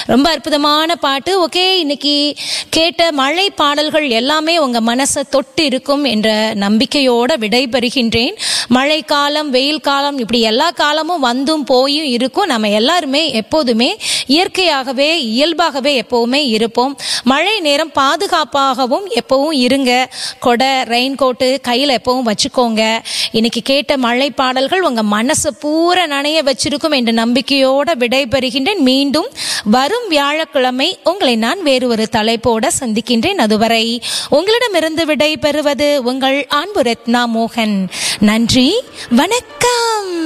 ரொம்ப அற்புதமான பாட்டு ஓகே இன்னைக்கு கேட்ட மழை பாடல்கள் எல்லாமே உங்க மனசை தொட்டு இருக்கும் என்ற நம்பிக்கையோட விடைபெறுகின்றேன் மழை காலம் வெயில் காலம் இப்படி எல்லா காலமும் வந்தும் போயும் இருக்கும் நம்ம எல்லாருமே எப்போதுமே இயற்கையாகவே இயல்பாகவே எப்பவுமே இருப்போம் மழை நேரம் பாதுகாப்பாகவும் எப்பவும் இருங்க கொடை ரெயின் கோட்டு கையில் எப்பவும் வச்சுக்கோங்க இன்னைக்கு கேட்ட மழை பாடல்கள் உங்க மனசை பூரா நனைய வச்சிருக்கும் என்ற நம்பிக்கையோட விடைபெறுகின்றேன் மீண்டும் வரும் வியாழக்கிழமை உங்களை நான் வேறு ஒரு தலைப்போட சந்திக்கின்றேன் அதுவரை உங்களிடமிருந்து விடை பெறுவது உங்கள் அன்பு ரத்னா மோகன் நன்றி வணக்கம்